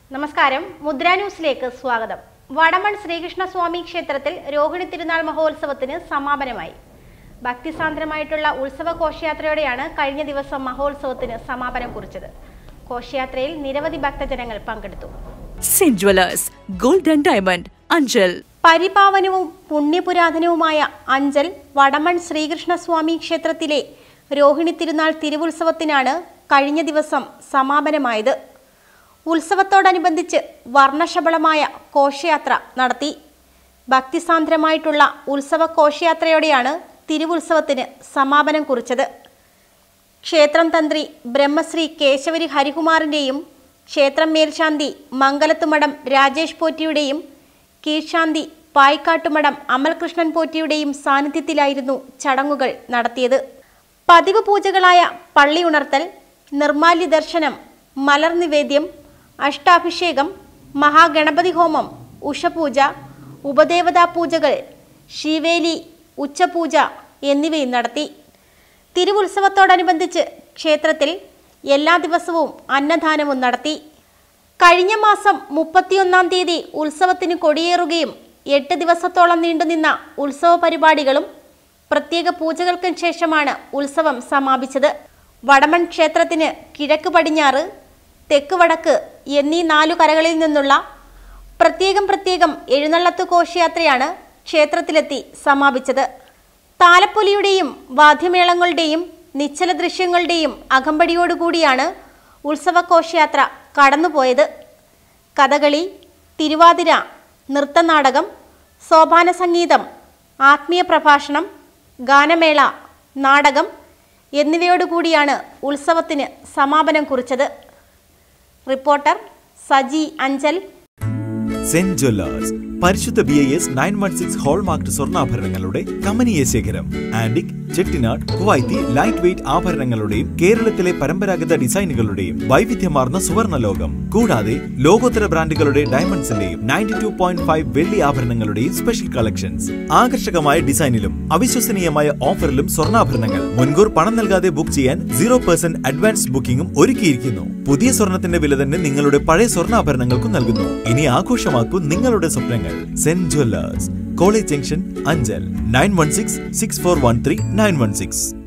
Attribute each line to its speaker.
Speaker 1: നമസ്കാരം മുദ്ര ന്യൂസിലേക്ക് സ്വാഗതം വടമൺ ശ്രീകൃഷ്ണസ്വാമി ക്ഷേത്രത്തിൽ രോഹിണി തിരുനാൾ മഹോത്സവത്തിന് സമാപനമായി ഭക്തിസാന്ദ്രമായിട്ടുള്ള ഉത്സവ ഘോഷയാത്രയോടെയാണ് കഴിഞ്ഞ ദിവസം മഹോത്സവത്തിന് സമാപനം കുറിച്ചത് ഘോഷയാത്രയിൽ നിരവധി ഭക്തജനങ്ങൾ പങ്കെടുത്തു
Speaker 2: saint jewellers gold and diamond Anchal
Speaker 1: പരിപാവനവും പുണ്യപുരാതനവുമായ അഞ്ചൽ വടമൺ ശ്രീകൃഷ്ണസ്വാമി ക്ഷേത്രത്തിലെ രോഹിണി തിരുനാൾ തിരുവുത്സവത്തിനാണ് കഴിഞ്ഞ ദിവസം സമാപനമായത് ഉത്സവത്തോടനുബന്ധിച്ച് വർണ്ണശബളമായ ഘോഷയാത്ര നടത്തി ഭക്തിസാന്ദ്രമായിട്ടുള്ള ഉത്സവ ഘോഷയാത്രയോടെയാണ് തിരുവുത്സവത്തിന് സമാപനം കുറിച്ചത് ക്ഷേത്രം തന്ത്രി ബ്രഹ്മശ്രീ കേശവരി ഹരികുമാറിൻ്റെയും ക്ഷേത്രം മേൽശാന്തി മംഗലത്തുമഠം രാജേഷ് പോറ്റിയുടെയും കീഴ്ശാന്തി പായിക്കാട്ടുമഠം അമൽകൃഷ്ണൻ പോറ്റിയുടെയും സാന്നിധ്യത്തിലായിരുന്നു ചടങ്ങുകൾ നടത്തിയത് പതിവ് പൂജകളായ പള്ളി ഉണർത്തൽ നിർമാല്യ ദർശനം മലർ നിവേദ്യം അഷ്ടാഭിഷേകം മഹാഗണപതി ഹോമം ഉഷപൂജ ഉപദേവതാ പൂജകൾ ശിവേലി ഉച്ചപൂജ എന്നിവയും നടത്തി തിരുവുത്സവത്തോടനുബന്ധിച്ച് ക്ഷേത്രത്തിൽ എല്ലാ ദിവസവും അന്നദാനവും നടത്തി കഴിഞ്ഞ മാസം മുപ്പത്തിയൊന്നാം തീയതി ഉത്സവത്തിന് കൊടിയേറുകയും എട്ട് ദിവസത്തോളം നീണ്ടുനിന്ന ഉത്സവ പരിപാടികളും പ്രത്യേക പൂജകൾക്കും ശേഷമാണ് ഉത്സവം സമാപിച്ചത് വടമൺ ക്ഷേത്രത്തിന് കിഴക്ക് പടിഞ്ഞാറ് തെക്ക് വടക്ക് എന്നീ നാലു കരകളിൽ നിന്നുള്ള പ്രത്യേകം പ്രത്യേകം എഴുന്നള്ളത്ത് ഘോഷയാത്രയാണ് ക്ഷേത്രത്തിലെത്തി സമാപിച്ചത് താലപ്പൊലിയുടെയും വാദ്യമേളങ്ങളുടെയും നിശ്ചല ദൃശ്യങ്ങളുടെയും അകമ്പടിയോടുകൂടിയാണ് ഉത്സവ ഘോഷയാത്ര കടന്നുപോയത് കഥകളി തിരുവാതിര നൃത്തനാടകം സോപാന സംഗീതം ആത്മീയ പ്രഭാഷണം ഗാനമേള നാടകം എന്നിവയോടുകൂടിയാണ് ഉത്സവത്തിന് സമാപനം കുറിച്ചത് reporter Saji Anchal
Speaker 3: saint jewellers പരിശുദ്ധ B I S nine one six hallmark സ്വർണ്ണാഭരണങ്ങളുടെ കമനീയ ശേഖരം antique Chettinad Kuwaiti light weight ആഭരണങ്ങളുടെയും കേരളത്തിലെ പരമ്പരാഗത ഡിസൈനുകളുടെയും വൈവിധ്യമാർന്ന സുവർണ ലോകം കൂടാതെ ലോകോത്തര ബ്രാൻഡുകളുടെ ഡയമണ്ട്സിന്റെയും നയൻറ്റി ടു പോയിന്റ് ഫൈവ് വെള്ളി ആഭരണങ്ങളുടെയും സ്പെഷ്യൽ കളക്ഷൻസ് ആകർഷകമായ ഡിസൈനിലും അവിശ്വസനീയമായ ഓഫറിലും സ്വർണ്ണാഭരണങ്ങൾ മുൻകൂർ പണം നൽകാതെ ബുക്ക് ചെയ്യാൻ സീറോ പെർസെന്റ് അഡ്വാൻസ് ബുക്കിംഗും ഒരുക്കിയിരിക്കുന്നു പുതിയ സ്വർണത്തിന്റെ വില തന്നെ നിങ്ങളുടെ പഴയ സ്വർണ്ണാഭരണങ്ങൾക്കും നൽകുന്നു ഇനി ആഘോഷമാക്കൂ നിങ്ങളുടെ സ്വപ്നങ്ങൾ saint jewellers college junction Anchal nine one six six four one three nine one six